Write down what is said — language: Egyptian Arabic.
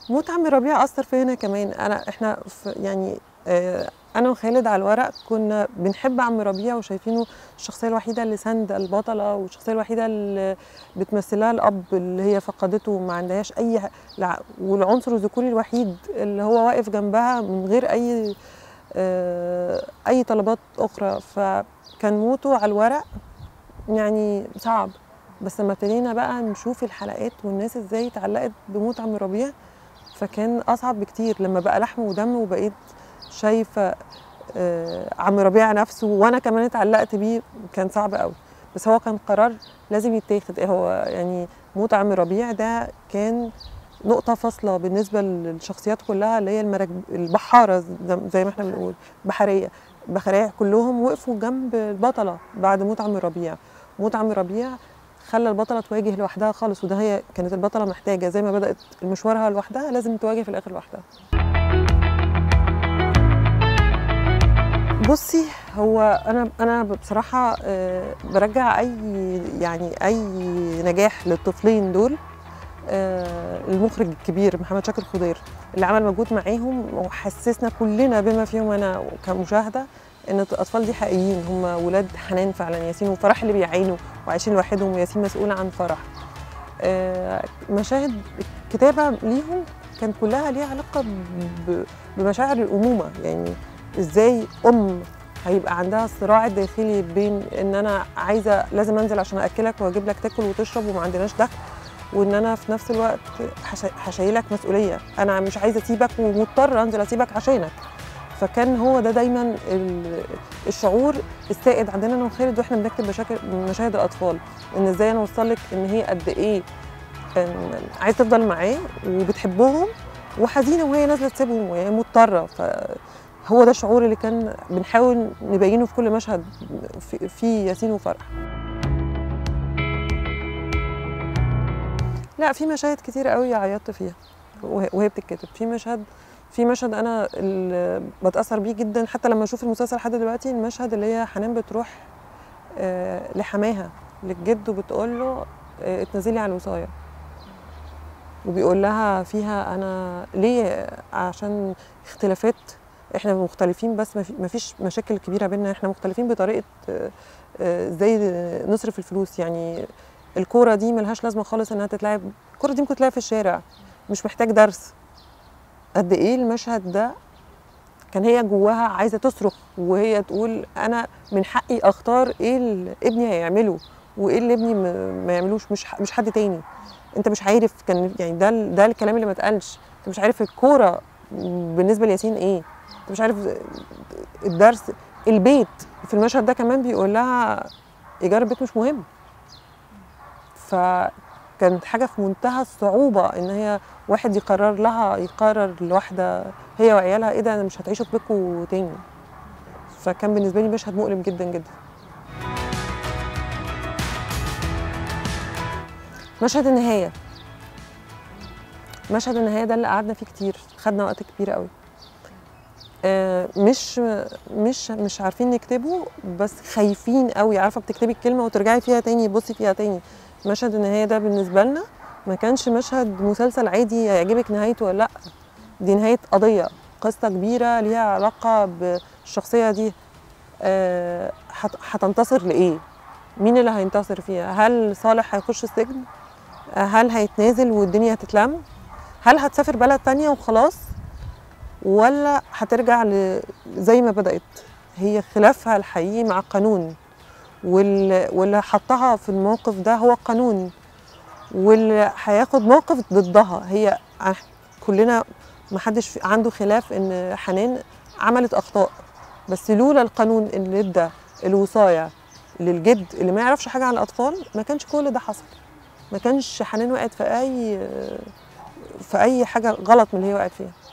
موت عم ربيع اثر فيا انا كمان انا احنا في يعني آه، انا وخالد على الورق كنا بنحب عم ربيع وشايفينه الشخصيه الوحيده اللي سند البطله والشخصيه الوحيده اللي بتمثلها الاب اللي هي فقدته وما عندهاش اي ح- لع- والعنصر الذكوري الوحيد اللي هو واقف جنبها من غير اي آه، اي طلبات اخرى فكان موته على الورق يعني صعب بس لما ابتدينا بقى نشوف الحلقات والناس ازاي اتعلقت بموت عم ربيع فكان اصعب بكتير لما بقى لحم ودم وبقيت شايفه آه، عم ربيع نفسه وانا كمان اتعلقت بيه كان صعب قوي بس هو كان قرار لازم يتاخد إيه هو يعني موت عم ربيع ده كان نقطة فاصلة بالنسبة للشخصيات كلها اللي هي المراك... البحارة زي- زي ما احنا بنقول بحرية بحرية كلهم وقفوا جنب البطلة بعد موت عم ربيع موت عم ربيع خلى البطلة تواجه لوحدها خالص وده هي كانت البطلة محتاجة زي ما بدأت مشوارها لوحدها لازم تواجه في الآخر لوحدها بصي هو انا انا بصراحه آه، برجع اي يعني اي نجاح للطفلين دول آه، المخرج الكبير محمد شاكر خضير اللي عمل مجهود معاهم وحسسنا كلنا بما فيهم انا كمشاهده ان الاطفال دي حقيقيين هم ولاد حنان فعلا ياسين وفرح اللي بيعانوا وعايشين لوحدهم وياسين مسؤول عن فرح آه، مشاهد الكتابه ليهم كانت كلها ليها علاقه ب- بمشاعر الامومه يعني ازاي ام هيبقى عندها صراع داخلي بين ان انا عايزه لازم انزل عشان اكلك واجيب لك تاكل وتشرب وما عندناش دخل وان انا في نفس الوقت هش- هشيلك مسؤوليه انا مش عايزه اسيبك ومضطر انزل اسيبك عشانك فكان هو ده دايما ال- الشعور السائد عندنا انا وخالد واحنا بنكتب مشاكل مشاهد الاطفال ان ازاي انا اوصل لك ان هي قد ايه إن عايزه تفضل معاه وبتحبهم وحزينه وهي نازله تسيبهم وهي مضطره فهو ده الشعور اللي كان بنحاول نبينه في كل مشهد في, في ياسين وفرح لا في مشاهد كتير قوي عيطت فيها وه- وهي بتتكتب في مشهد في مشهد انا اللي بتاثر بيه جدا حتى لما اشوف المسلسل لحد دلوقتي المشهد اللي هي حنان بتروح آه، لحماها للجد وبتقول له آه، اتنزلي على الوصايه وبيقول لها فيها انا ليه عشان اختلافات احنا مختلفين بس ما فيش مشاكل كبيره بينا احنا مختلفين بطريقه آه، آه، ازاي نصرف الفلوس يعني الكوره دي ملهاش لازمه خالص انها تتلعب الكوره دي ممكن تتلعب في الشارع مش محتاج درس قد ايه المشهد ده كان هي جواها عايزه تصرخ وهي تقول انا من حقي اختار ايه اللي ابني هيعمله وايه اللي ابني م- ما يعملوش مش ح- مش حد تاني انت مش عارف كان يعني ده ال- ده الكلام اللي ما اتقالش انت مش عارف الكوره بالنسبه لياسين ايه انت مش عارف الدرس البيت في المشهد ده كمان بيقول لها ايجار البيت مش مهم فكانت حاجه في منتهى الصعوبه ان هي واحد يقرر لها يقرر لواحده هي وعيالها ايه ده انا مش هتعيشوا في بيتكم تاني فكان بالنسبه لي مشهد مؤلم جدا جدا مشهد النهايه مشهد النهايه ده اللي قعدنا فيه كتير خدنا وقت كبير قوي آه، مش مش مش عارفين نكتبه بس خايفين قوي عارفه بتكتبي الكلمه وترجعي فيها تاني تبصي فيها تاني مشهد النهايه ده بالنسبه لنا ما كانش مشهد مسلسل عادي يعجبك نهايته ولا لا دي نهايه قضيه قصه كبيره ليها علاقه بالشخصيه دي آه، هت- هتنتصر لايه مين اللي هينتصر فيها هل صالح هيخش السجن آه، هل هيتنازل والدنيا هتتلم هل هتسافر بلد تانية وخلاص ولا هترجع ل- زي ما بدأت هي خلافها الحقيقي مع القانون وال- واللي حطها في الموقف ده هو القانون واللي هياخد موقف ضدها هي ع- كلنا ما حدش عنده خلاف ان حنان عملت اخطاء بس لولا القانون اللي ادى الوصايه للجد اللي ما يعرفش حاجه عن الاطفال ما كانش كل ده حصل ما كانش حنان وقعت في اي في اي حاجه غلط من اللي هي وقعت فيها